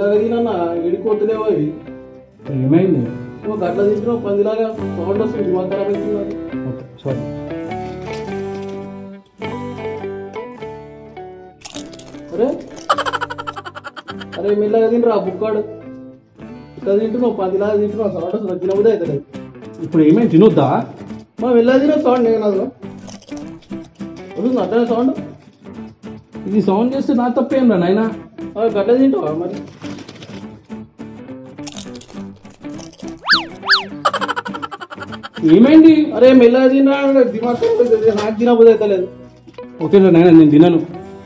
మెల్లగా తినన్నా ఎడిపోతున్నావు అవి ఏమైంది నువ్వు గట్ల తీసుకున్నావు పందిలాగా సౌండ్ వస్తుంది దిమాగ్ ఖరాబ్ అవుతుంది అది. ఓకే సారీ అరే అరే మెల్లగా తినరా బుక్కాడు ఇక్కడ తింటున్నావు పందిలాగా తింటున్నావు సౌండ్ వస్తుంది తినబుదే అవుతుంది ఇప్పుడు ఏమైంది తినొద్దా మా మెల్లగా తిన సౌండ్ నేను అది వస్తుంది అట్లనే సౌండ్ ఇది సౌండ్ చేస్తే నా తప్పేం రా నాయనా గట్ల తింటావా మరి ఏమైంది అరే మెల్లగా తినరా దిమాగ్ ఖరాబ్ అవుతుంది నాకు తినబుదే అవుతలేదు ఓకే రా నాయనా నేను తినను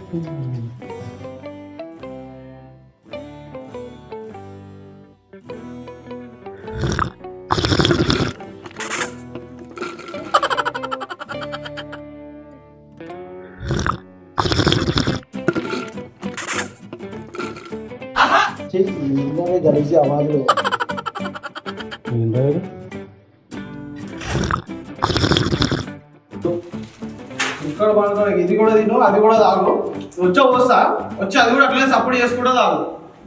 గడిచి అవాజులు ఏంటో ఇది? ఇక్కడ పడుకోవడానికి ఇది కూడా తిను అది కూడా తాగు వచ్చా వస్తా వచ్చి అది కూడా అట్లనే సపోర్ట్ చేసుకుంటా తాగు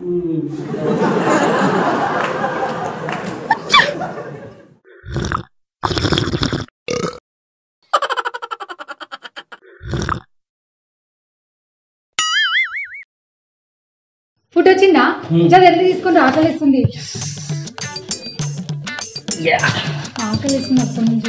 ఫుడ్ వచ్చిందా జర ఎల్లి తీసుకుని ఆకలిస్తుంది ఆకలిస్తుంది అప్పటి నుంచి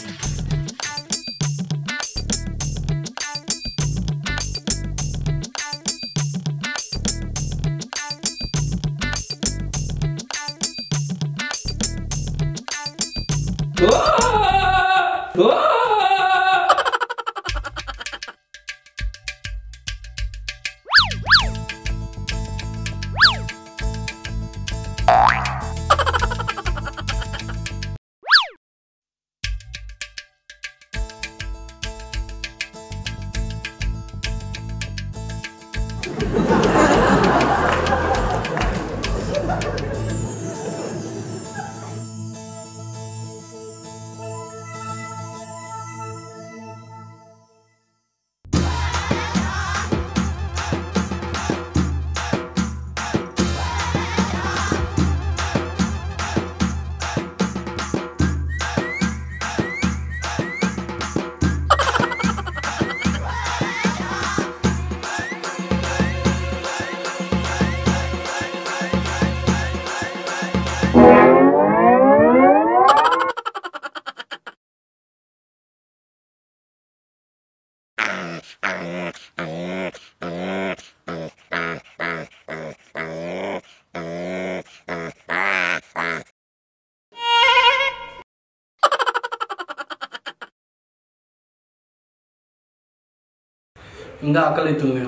ఇంకా ఆకలి అవుతుంది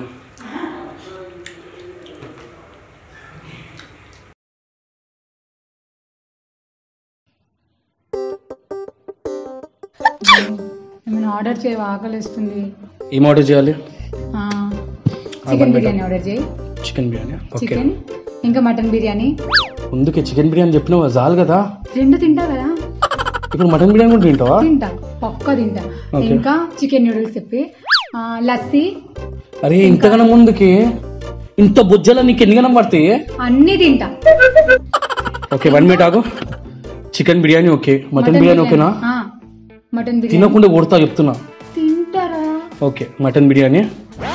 ఏమైనా ఆర్డర్ చేయవా ఆకలిస్తుంది ఏం ఆర్డర్ చేయాలి చికెన్ బిర్యానీ ఆర్డర్ చేయి చికెన్ బిర్యానీ ఓకే చికెన్ ఇంకా మటన్ బిర్యానీ ముందుకే చికెన్ బిర్యానీ చెప్పినావు చాలు కదా రెండు తింటా కదా ఇప్పుడు మటన్ బిర్యానీ కూడా తింటావా తింటా పక్క తింటా Okay. ఇంకా చికెన్ నూడిల్స్ చెప్పి ఆ, లస్సీ అరే ఇంతకన్నా ముందుకి ఇంత బొజ్జల నీకు ఎన్ని గణం పడతాయి అన్నీ తింటా ఓకే వన్ మినిట్ ఆగు chicken biryani okay mutton biryani ఓకేనా ఆ, మటన్ బిర్యానీ తినకుండా కొడతా చెప్తున్నా తింటారా ఓకే మటన్ బిర్యానీ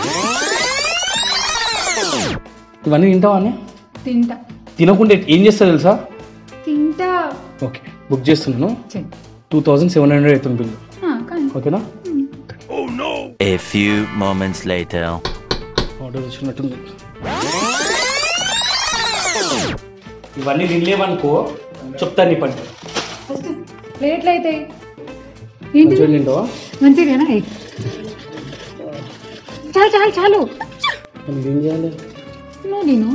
ఇవన్నీ తింటావా అని తింటా తినకుండా ఏం చేస్తా తెలుసా తింటా ఓకే బుక్ చేస్తున్నాను చెయ్. టూ థౌజండ్ సెవెన్ హండ్రెడ్ అవుతుంది బిల్లు ఆ, కానీ ఓకేనా A few moments later. Order వచ్చినట్టుంది ఇవన్నీ తినలేవనుకో చెప్తాను నీ పని ఫస్ట్ ప్లేట్లు అయితే ఏంటి మంచిగా తింటావా మంచిదేనా ఏయ్. చాలు చాలు చాలు మరి ఏం చేయాలి నువ్వు నేను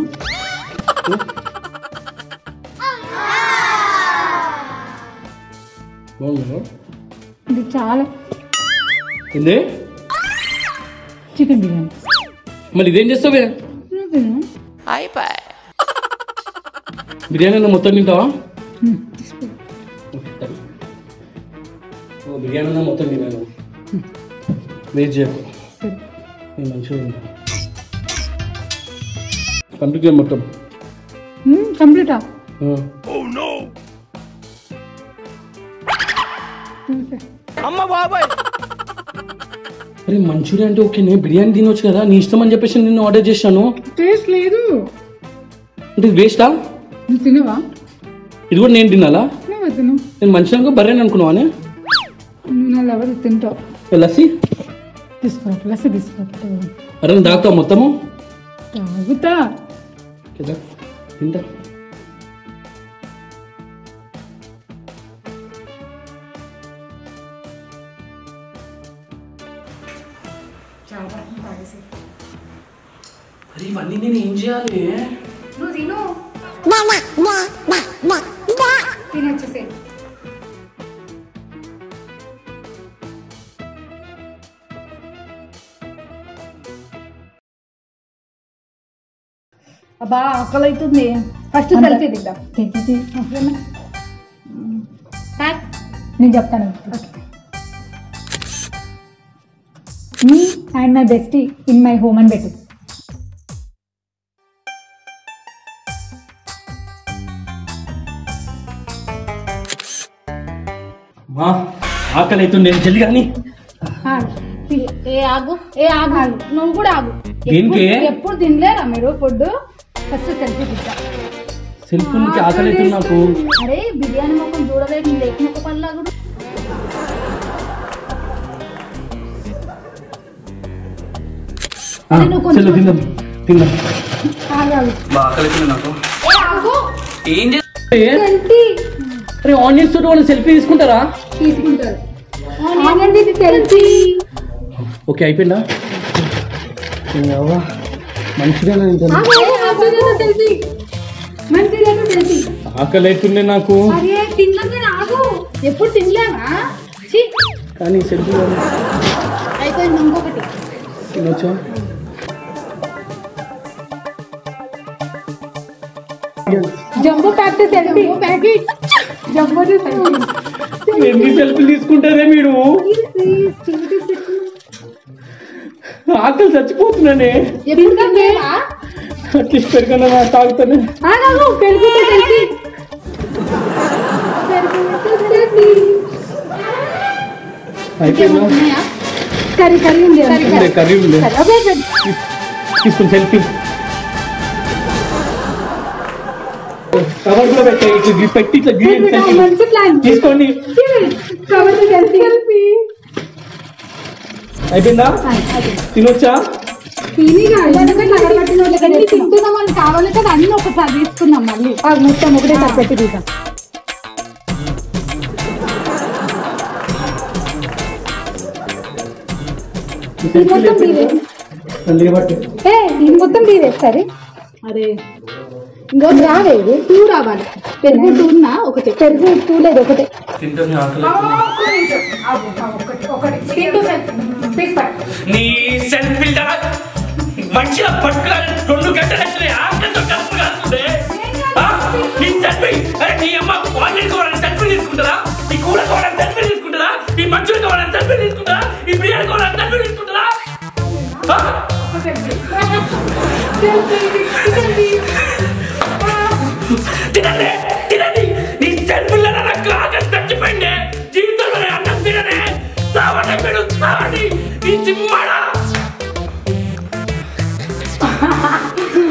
బాగుందా ఇది చాలా ఏంది చికెన్ బిర్యానీ మళ్ళీ ఇదేం చేస్తావే నువ్వు తిను బిర్యానీ అన్న మొత్తం తింటావా హ్మ్, తీసుకో. ఓకే, సరే. ఓ బిర్యానీ అన్న మొత్తం తిన్నాను వెయిట్ చేయకు సరే. నేను మంచిగా తింటా కంప్లీట్ చేయ మొత్తం కంప్లీటా ఆ. అరే మంచూరియా అంటే ఓకే నేను బిర్యానీ తినొచ్చు కదా నీ ఇష్టం అని చెప్పేసి నిన్ను ఆర్డర్ చేశాను టేస్ట్ లేదు అంటే వేస్టా నువ్వు తినవా ఇది కూడా నేను తినాలా నువ్వు తిను నేను మంచిగా బర్రెని అనుకున్నావానే నువ్వు నా లెవెల్ తింటావు లస్సీ తీసుకో లస్సి తీసుకో అరే నేను తాగుతావు మొత్తము తాగుతా కదా తింటా అరే ఇవన్నీ నేను ఏం చేయాలి నువ్వు తిను తినొచ్చేసే అబ్బా ఆకలి అవుతుంది ఫస్ట్ సెల్ఫీ దిద్దాం నేను చెప్తాను me and my bestie in my home అని పెట్టు మా ఆకలి అవుతుంది జల్ది కానీ ఏ ఆగు ఏ ఆగు నువ్వు కూడా ఆగు దేనికి? ఎప్పుడు- ఎప్పుడు తినలేరా మీరు ఫుడ్ ఫస్ట్ సెల్ఫీ దిద్దాం సెల్ఫ్ నుంచి ఆకలి అవుతుంది నాకు అరే బిర్యానీ మొక్కం చూడలేదు లేక మొక్క పల్లా కూడా ఆ, నువ్వు కొంచెం- చలో తిందాం తిందాం ఆగు, ఆగు. బాగా ఆకలి అవుతుంది నాకు ఏ ఆగు ఏం చేస్తే సెల్ఫీ అరే ఆనియన్స్ తోటి వాళ్ళు సెల్ఫీ తీసుకుంటారా తీసుకుంటారు ఆగండి సెల్ఫీ ఓకే అయిపోయిందా అవ్వా మంచిగా తింటాను సెల్ఫీ మంచిగా సెల్ఫీ ఆకలి అవుతుంది నాకు అరే తినలేదు ఆగు ఎప్పుడు తినలేనా ఛీ, కానీ సెల్ఫీ అయిపోయింది ఇంకొకటి తినొచ్చా jumbo packet selfie packet jumbo selfie ఎన్ని సెల్ఫీలు తీసుకుంటారే మీరు ఆకలి చచ్చిపోతున్నానే ఎప్పుడు తినలేవా అట్లీస్ట్ పెరగన తాగుతానే ఆగు పెరుగుతో సెల్ఫీ అయిపోయిందా కర్రీ కర్రీ ఉంది ఉండే కర్రీ ఉండే అదే తీసుకుని సెల్ఫీ కవర్ కూడా పెట్టాయి ఇట్లా గి- పెట్టి ఇట్లా గ్రీన్ సెల్ఫీ మంచి ప్లాన్ తీసుకోండి కవర్ సెల్ఫీ అయిపోయిందా తినొచ్చా తింటున్నామని కావాలి కదా అన్ని ఒకసారి తీసుకున్నాం మళ్ళీ మొత్తం ఒకటే పెట్టి తీసాం సెల్ఫీ లేబట్టి ఏ ఇది మొత్తం తీసేస్తారు అరే ఇంకో రావే ఇది టూ రావాలి పెరుగు టూ ఉన్నా ఒకటి పెరుగు టూ లేదు ఒకటే తింటాను ఆకలి నీ సెల్ఫీ మంచిగా పట్టుకురా రెండు గంటలు వచ్చినాయి ఆకలితో కప్పు కాస్తుంది ఆ? నీ సెల్ఫీ అరే నీ అమ్మ వాటర్ కావాలని సెల్ఫీ తీసుకుంటారా నీ కూర కావాలని సెల్ఫీ తీసుకుంటారా నీ మంచులు కావాలని సెల్ఫీ తీసుకుంటారా ఈ బిర్యానీ కావాలని సెల్ఫీ తీసుకుంటారా ఆ? తినండి తినండి నీ సెల్ఫీలో నాకు ఆకలి చచ్చిపోయింది జీవితంలో అన్నం తిననే సావండి మీరు సావండి నీ చిమ్మడా